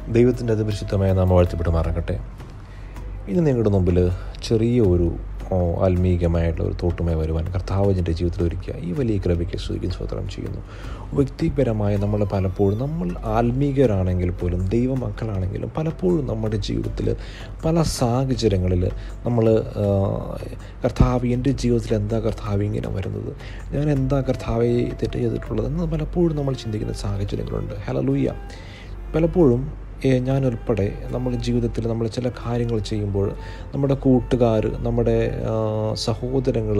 ദൈവത്തിൻ്റെ അതിപരിശുദ്ധമായ നാമ വാഴ്ത്തപ്പെട്ടുമാറാകട്ടെ ഇന്ന് നിങ്ങളുടെ മുമ്പിൽ ചെറിയ ഒരു ഓ, ആത്മീകമായിട്ടുള്ള ഒരു തോട്ടുമായി വരുവാൻ കർത്താവിൻ്റെ ജീവിതത്തിൽ ഒരുക്കുക ഈ വലിയ കൃപയ്ക്ക് സ്തുതിക്കും സ്വതന്ത്രം ചെയ്യുന്നു വ്യക്തിപരമായി നമ്മൾ പലപ്പോഴും നമ്മൾ ആത്മീകരാണെങ്കിൽ പോലും ദൈവമക്കളാണെങ്കിലും പലപ്പോഴും നമ്മുടെ ജീവിതത്തിൽ പല സാഹചര്യങ്ങളിൽ നമ്മൾ കർത്താവ് എൻ്റെ ജീവിതത്തിൽ എന്താ കർത്താവ് ഇങ്ങനെ വരുന്നത് ഞാൻ എന്താ കർത്താവെ തെറ്റ് ചെയ്തിട്ടുള്ളത് എന്ന് പലപ്പോഴും നമ്മൾ ചിന്തിക്കുന്ന സാഹചര്യങ്ങളുണ്ട് ഹലലൂയ പലപ്പോഴും ഏ, ഞാനുൾപ്പെടെ നമ്മുടെ ജീവിതത്തിൽ നമ്മൾ ചില കാര്യങ്ങൾ ചെയ്യുമ്പോൾ നമ്മുടെ കൂട്ടുകാർ നമ്മുടെ സഹോദരങ്ങൾ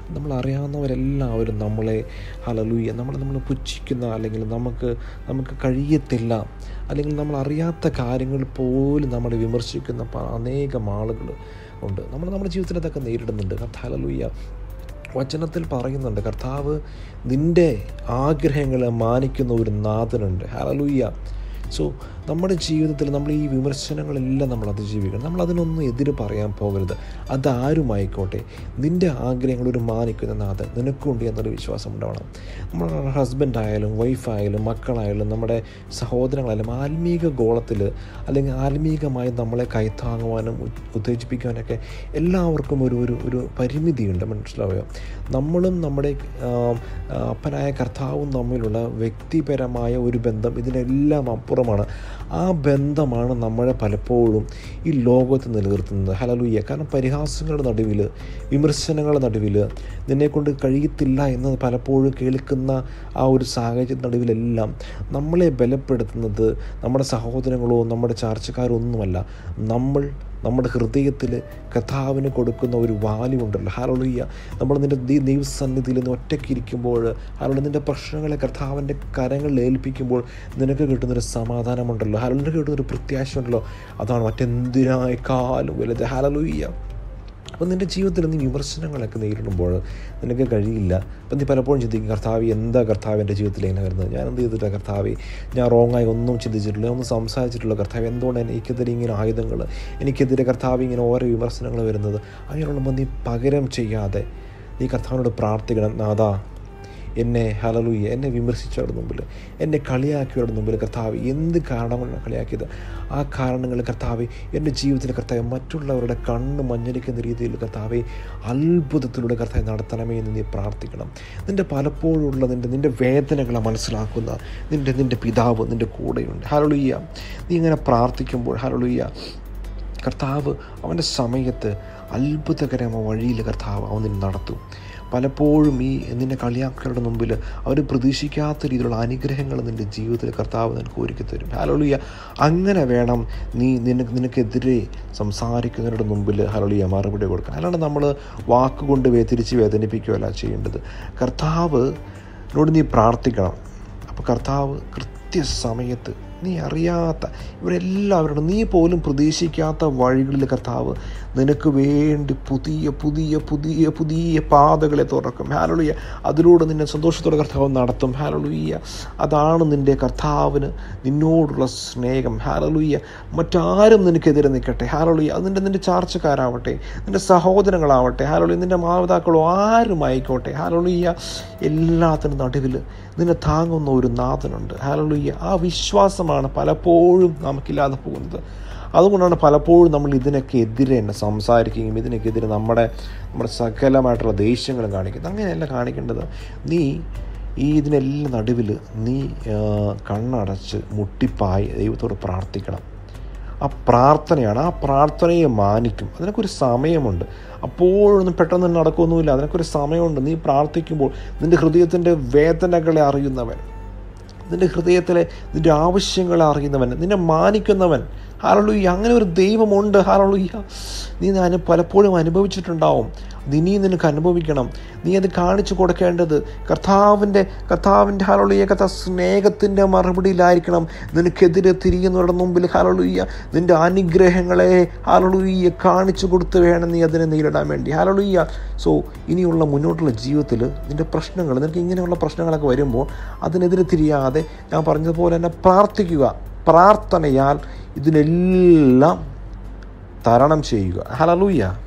നമ്മളറിയാവുന്നവരെല്ലാവരും നമ്മളെ ഹലലൂയ നമ്മളെ നമ്മൾ പുച്ഛിക്കുന്ന അല്ലെങ്കിൽ നമുക്ക് നമുക്ക് കഴിയത്തില്ല അല്ലെങ്കിൽ നമ്മൾ അറിയാത്ത കാര്യങ്ങൾ പോലും നമ്മളെ വിമർശിക്കുന്ന പ- അനേകം ആളുകൾ ഉണ്ട് നമ്മൾ നമ്മുടെ ജീവിതത്തിൽ അതൊക്കെ നേരിടുന്നുണ്ട് ഹലലൂയ വചനത്തിൽ പറയുന്നുണ്ട് കർത്താവ് നിൻ്റെ ആഗ്രഹങ്ങളെ മാനിക്കുന്ന ഒരു നാഥനുണ്ട് ഹലലൂയ സോ നമ്മുടെ ജീവിതത്തിൽ നമ്മൾ ഈ വിമർശനങ്ങളെല്ലാം നമ്മൾ അതിജീവിക്കണം നമ്മൾ അതിനൊന്നും എതിര് പറയാൻ പോകരുത് അതാരുമായിക്കോട്ടെ നിൻ്റെ ആഗ്രഹങ്ങൾ ഒരു മാനിക്കുന്ന നാഥൻ നിനക്കുണ്ട് എന്നൊരു വിശ്വാസം ഉണ്ടാവണം നമ്മുടെ ഹസ്ബൻഡ് ആയാലും വൈഫായാലും മക്കളായാലും നമ്മുടെ സഹോദരങ്ങളായാലും ആത്മീക ഗോളത്തിൽ അല്ലെങ്കിൽ ആത്മീകമായി നമ്മളെ കൈത്താങ്ങുവാനും ഉ- ഉത്തേജിപ്പിക്കാനൊക്കെ എല്ലാവർക്കും ഒരു ഒരു ഒരു പരിമിതിയുണ്ട് മനസ്സിലാവുക നമ്മളും നമ്മുടെ ആ, ആ, അപ്പനായ കർത്താവും തമ്മിലുള്ള വ്യക്തിപരമായ ഒരു ബന്ധം ഇതിനെല്ലാം അപ്പുറമാണ് ആ ബന്ധമാണ് നമ്മളെ പലപ്പോഴും ഈ ലോകത്ത് നിലനിർത്തുന്നത് ഹലലൂയ്യ കാരണം പരിഹാസങ്ങളുടെ നടുവിൽ വിമർശനങ്ങളുടെ നടുവിൽ നിന്നെക്കൊണ്ട് കഴിയത്തില്ല എന്ന് പലപ്പോഴും കേൾക്കുന്ന ആ ഒരു സാഹചര്യ നടുവിലെല്ലാം നമ്മളെ ബലപ്പെടുത്തുന്നത് നമ്മുടെ സഹോദരങ്ങളോ നമ്മുടെ ചാർച്ചക്കാരോ ഒന്നുമല്ല നമ്മൾ നമ്മുടെ ഹൃദയത്തിൽ കഥാവിന് കൊടുക്കുന്ന ഒരു വാല്യൂ ഉണ്ടല്ലോ ഹാലോളിയ നമ്മൾ നിൻ്റെ ദൈ- ദൈവസന്നിധിയിൽ നിന്ന് ഒറ്റയ്ക്കിരിക്കുമ്പോൾ ഹാലോളി നിൻ്റെ പ്രശ്നങ്ങളെ കർത്താവിൻ്റെ കരങ്ങളിൽ ഏൽപ്പിക്കുമ്പോൾ നിനക്ക് കിട്ടുന്നൊരു സമാധാനമുണ്ടല്ലോ ഹാലോ നിനക്ക് കിട്ടുന്നൊരു പ്രത്യാശ ഉണ്ടല്ലോ അതാണ് മറ്റെന്തിനേക്കാളും വലുത് ഹാലലൂയ്യ അപ്പം നിൻ്റെ ജീവിതത്തിൽ നീ വിമർശനങ്ങളൊക്കെ നേരിടുമ്പോൾ നിനക്ക് കഴിയില്ല അപ്പം നീ പലപ്പോഴും ചിന്തിക്കും കർത്താവ് എന്താ കർത്താവ് എൻ്റെ ജീവിതത്തിൽ ഇങ്ങനെ വരുന്നത് ഞാൻ എന്ത് ചെയ്തിട്ടില്ല കർത്താവ് ഞാൻ റോങ്ങായി ഒന്നും ചിന്തിച്ചിട്ടില്ല ഒന്നും സംസാരിച്ചിട്ടില്ല കർത്താവ് എന്തുകൊണ്ട് എനിക്കെതിരെ ഇങ്ങനെ ആയുധങ്ങൾ എനിക്കെതിരെ കർത്താവ് ഇങ്ങനെ ഓരോ വിമർശനങ്ങൾ വരുന്നത് അങ്ങനെയുള്ളപ്പോൾ നീ പകരം ചെയ്യാതെ നീ കർത്താവിനോട് പ്രാർത്ഥിക്കണം നാദാ എന്നെ ഹലലൂയ എന്നെ വിമർശിച്ചവരുടെ മുമ്പിൽ എന്നെ കളിയാക്കിയവരുടെ മുമ്പിൽ കർത്താവ് എന്ത് കാരണം കൊണ്ടാണ് കളിയാക്കിയത് ആ കാരണങ്ങൾ കർത്താവ് എൻ്റെ ജീവിതത്തിൽ കർത്താവ് മറ്റുള്ളവരുടെ കണ്ണ് മഞ്ഞളിക്കുന്ന രീതിയിൽ കർത്താവെ അത്ഭുതത്തിലൂടെ കർത്താവ് നടത്തണമേ എന്ന് നീ പ്രാർത്ഥിക്കണം നിൻ്റെ പലപ്പോഴുള്ള നിൻ്റെ നിൻ്റെ വേദനകളെ മനസ്സിലാക്കുന്ന നിൻ്റെ നിൻ്റെ പിതാവ് നിൻ്റെ കൂടെയുണ്ട് ഹലലുയ്യ നീ ഇങ്ങനെ പ്രാർത്ഥിക്കുമ്പോൾ ഹലലുയ്യ കർത്താവ് അവൻ്റെ സമയത്ത് അത്ഭുതകരമായ വഴിയിൽ കർത്താവ് അവൻ നിന്നെ നടത്തും പലപ്പോഴും ഈ നിന്നെ കളിയാക്കരുടെ മുമ്പിൽ അവർ പ്രതീക്ഷിക്കാത്ത രീതിയിലുള്ള അനുഗ്രഹങ്ങൾ നിൻ്റെ ജീവിതത്തിൽ കർത്താവ് നിനക്ക് ഒരുക്കി തരും ഹാലോളിയ അങ്ങനെ വേണം നീ നിനക്ക് നിനക്കെതിരെ സംസാരിക്കുന്നവരുടെ മുമ്പിൽ ഹലോളിയ മറുപടി കൊടുക്കണം അല്ലാണ്ട് നമ്മൾ വാക്കുകൊണ്ട് വേ തിരിച്ച് വേദനിപ്പിക്കുകയല്ല ചെയ്യേണ്ടത് കർത്താവ് നോട് നീ പ്രാർത്ഥിക്കണം അപ്പോൾ കർത്താവ് കൃത്യസമയത്ത് നീ അറിയാത്ത ഇവരെല്ലാവരോടും നീ പോലും പ്രതീക്ഷിക്കാത്ത വഴികളിൽ കർത്താവ് നിനക്ക് വേണ്ടി പുതിയ പുതിയ പുതിയ പുതിയ പാതകളെ തുറക്കും ഹാലളുയ്യ അതിലൂടെ നിന്നെ സന്തോഷത്തോടെ കർത്താവ് നടത്തും ഹാലളുയ്യ അതാണ് നിൻ്റെ കർത്താവിന് നിന്നോടുള്ള സ്നേഹം ഹാലലുയ്യ മറ്റാരും നിനക്കെതിരെ നിൽക്കട്ടെ ഹാലലുയ്യ അത് നിൻ്റെ നിൻ്റെ ചാർച്ചക്കാരാവട്ടെ നിൻ്റെ സഹോദരങ്ങളാവട്ടെ ഹാലലുയ്യ നിൻ്റെ മാതാക്കളോ ആരും ആയിക്കോട്ടെ ഹാലലുയ്യ എല്ലാത്തിനും നടുവിൽ നിന്നെ താങ്ങുന്ന ഒരു നാഥനുണ്ട് ഹാലലുയ്യ ആ വിശ്വാസമാണ് പലപ്പോഴും നമുക്കില്ലാതെ പോകുന്നത് അതുകൊണ്ടാണ് പലപ്പോഴും നമ്മൾ ഇതിനൊക്കെ എതിരെ തന്നെ സംസാരിക്കുകയും ഇതിനൊക്കെ എതിരെ നമ്മുടെ നമ്മുടെ സകലമായിട്ടുള്ള ദേഷ്യങ്ങളും കാണിക്കുന്നത് അങ്ങനെയല്ല കാണിക്കേണ്ടത് നീ ഈ ഇതിനെല്ലാം നടുവിൽ നീ ആ, കണ്ണടച്ച് മുട്ടിപ്പായി ദൈവത്തോട് പ്രാർത്ഥിക്കണം ആ പ്രാർത്ഥനയാണ് ആ പ്രാർത്ഥനയെ മാനിക്കും അതിനൊക്കെ ഒരു സമയമുണ്ട് അപ്പോഴൊന്നും പെട്ടെന്ന് നടക്കൊന്നുമില്ല അതിനൊക്കെ ഒരു സമയമുണ്ട് നീ പ്രാർത്ഥിക്കുമ്പോൾ നിൻ്റെ ഹൃദയത്തിൻ്റെ വേദനകളെ അറിയുന്നവൻ നിൻ്റെ ഹൃദയത്തിലെ നിൻ്റെ ആവശ്യങ്ങളെ അറിയുന്നവൻ നിന്നെ മാനിക്കുന്നവൻ ഹാലളുയ്യ അങ്ങനെ ഒരു ദൈവമുണ്ട് ഹാലളുയ്യ നീ ഞാൻ പലപ്പോഴും അനുഭവിച്ചിട്ടുണ്ടാവും അത് ഇനിയും നിനക്ക് അനുഭവിക്കണം നീ അത് കാണിച്ചു കൊടുക്കേണ്ടത് കർത്താവിൻ്റെ കർത്താവിൻ്റെ ഹാലളുയ്യ കഥ സ്നേഹത്തിൻ്റെ മറുപടിയിലായിരിക്കണം നിനക്കെതിരെ തിരിയുന്നവരുടെ മുമ്പിൽ ഹാലളുയ്യ നിൻ്റെ അനുഗ്രഹങ്ങളെ ഹാലളുയ്യ കാണിച്ചു കൊടുത്ത് വേണം നീ അതിനെ നേരിടാൻ വേണ്ടി ഹാലളുയ്യ സോ ഇനിയുള്ള മുന്നോട്ടുള്ള ജീവിതത്തിൽ നിൻ്റെ പ്രശ്നങ്ങൾ നിനക്ക് ഇങ്ങനെയുള്ള പ്രശ്നങ്ങളൊക്കെ വരുമ്പോൾ അതിനെതിരെ തിരിയാതെ ഞാൻ പറഞ്ഞതുപോലെ തന്നെ പ്രാർത്ഥിക്കുക പ്രാർത്ഥനയാൽ ഇതിനെല്ലാം തരണം ചെയ്യുക ഹലലൂയ്യ